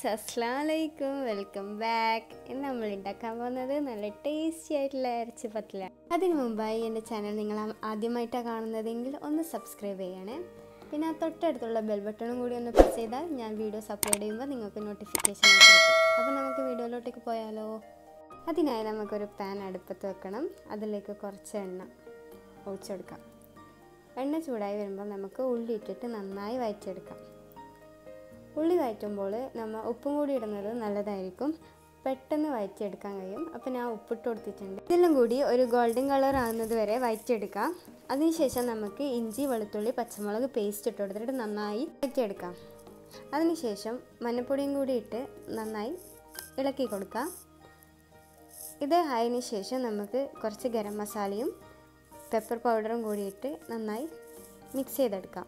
അസ്ലാമലൈക്കും welcome back ഇന്ന് നമ്മൾ ഉണ്ടാക്കാൻ പോകുന്നത് നല്ല ടേസ്റ്റി ആയിട്ടുള്ള ഇറച്ചി പത്തില അതിനു മുമ്പായി എൻ്റെ ചാനൽ നിങ്ങൾ ആദ്യമായിട്ടാണ് കാണുന്നതെങ്കിൽ ഒന്ന് സബ്സ്ക്രൈബ് ചെയ്യണേ പിന്നെ ആ തൊട്ടടുത്തുള്ള ബെൽ ബട്ടണും കൂടി ഒന്ന് പ്രസ് ചെയ്താൽ ഞാൻ വീഡിയോസ് അപ്ലോഡ് ചെയ്യുമ്പോൾ നിങ്ങൾക്ക് നോട്ടിഫിക്കേഷൻ കിട്ടും അപ്പോൾ നമുക്ക് വീഡിയോയിലോട്ടേക്ക് പോയാലോ അതിനായി നമുക്കൊരു പാൻ അടുപ്പത്ത് വെക്കണം അതിലേക്ക് കുറച്ച് എണ്ണ ഒഴിച്ചെടുക്കാം എണ്ണ ചൂടായി വരുമ്പോൾ നമുക്ക് ഉള്ളി ഇട്ടിട്ട് നന്നായി വഴറ്റിയെടുക്കാം ഉള്ളി വഴറ്റുമ്പോൾ നമ്മൾ ഉപ്പും കൂടി ഇടുന്നത് നല്ലതായിരിക്കും പെട്ടെന്ന് വഴറ്റിയെടുക്കാൻ കഴിയും അപ്പോൾ ഞാൻ ഉപ്പിട്ട് കൊടുത്തിട്ടുണ്ട് ഇതെല്ലാം കൂടി ഒരു ഗോൾഡൻ കളർ ആകുന്നത് വരെ വഴറ്റിയെടുക്കാം അതിനുശേഷം നമുക്ക് ഇഞ്ചി വെളുത്തുള്ളി പച്ചമുളക് പേസ്റ്റ് ഇട്ട് കൊടുത്തിട്ട് നന്നായി വഴറ്റിയെടുക്കാം അതിനുശേഷം മഞ്ഞപ്പൊടിയും കൂടി ഇട്ട് നന്നായി ഇളക്കി കൊടുക്കാം ഇത് ആയതിനു ശേഷം നമുക്ക് കുറച്ച് ഗരം മസാലയും പെപ്പർ പൗഡറും കൂടി ഇട്ട് നന്നായി മിക്സ് ചെയ്തെടുക്കാം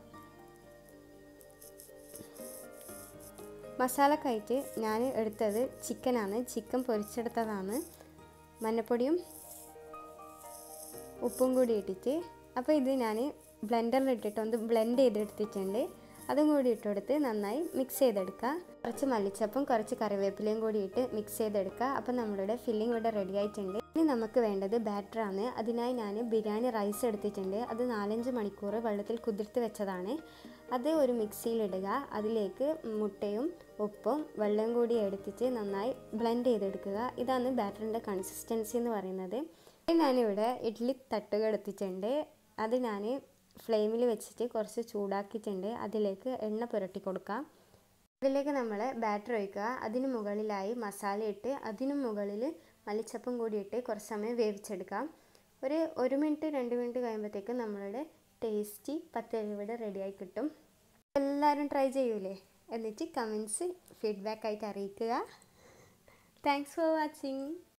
മസാലക്കായിട്ട് ഞാൻ എടുത്തത് ചിക്കനാണ് ചിക്കൻ പൊരിച്ചെടുത്തതാണ് മഞ്ഞപ്പൊടിയും ഉപ്പും കൂടി ഇട്ടിട്ട് അപ്പോൾ ഇത് ഞാൻ ബ്ലെൻഡറിൽ ഇട്ടിട്ട് ഒന്ന് ബ്ലെൻഡ് ചെയ്തെടുത്തിട്ടുണ്ട് അതും കൂടി ഇട്ടെടുത്ത് നന്നായി മിക്സ് ചെയ്തെടുക്കുക കുറച്ച് മല്ലിച്ചപ്പും കുറച്ച് കറിവേപ്പിലയും കൂടി ഇട്ട് മിക്സ് ചെയ്തെടുക്കുക അപ്പോൾ നമ്മളുടെ ഫില്ലിംഗ് ഇവിടെ റെഡി ആയിട്ടുണ്ട് ഇനി നമുക്ക് വേണ്ടത് ബാറ്ററാണ് അതിനായി ഞാൻ ബിരിയാണി റൈസ് എടുത്തിട്ടുണ്ട് അത് നാലഞ്ച് മണിക്കൂർ വെള്ളത്തിൽ കുതിർത്ത് വെച്ചതാണ് അത് ഒരു മിക്സിയിലിടുക അതിലേക്ക് മുട്ടയും ഉപ്പും വെള്ളവും കൂടി എടുത്തിട്ട് നന്നായി ബ്ലെൻഡ് ചെയ്തെടുക്കുക ഇതാണ് ബാറ്ററിൻ്റെ കൺസിസ്റ്റൻസി എന്ന് പറയുന്നത് ഞാനിവിടെ ഇഡ്ഡലി തട്ടുക എടുത്തിട്ടുണ്ട് അത് ഞാൻ ഫ്ലെയിമിൽ വെച്ചിട്ട് കുറച്ച് ചൂടാക്കിയിട്ടുണ്ട് അതിലേക്ക് എണ്ണ പുരട്ടി കൊടുക്കാം അതിലേക്ക് നമ്മൾ ബാറ്റർ ഒഴിക്കുക അതിന് മുകളിലായി മസാല ഇട്ട് അതിന് മുകളിൽ മല്ലിച്ചപ്പും കൂടി ഇട്ട് കുറച്ച് സമയം വേവിച്ചെടുക്കാം ഒരു ഒരു മിനിറ്റ് രണ്ട് മിനിറ്റ് കഴിയുമ്പോഴത്തേക്ക് നമ്മളുടെ ടേസ്റ്റി പത്തരി ഇവിടെ റെഡിയായി കിട്ടും എല്ലാവരും ട്രൈ ചെയ്യൂലേ എന്നിട്ട് കമൻസ് ഫീഡ്ബാക്ക് ആയിട്ട് അറിയിക്കുക താങ്ക്സ് ഫോർ വാച്ചിങ്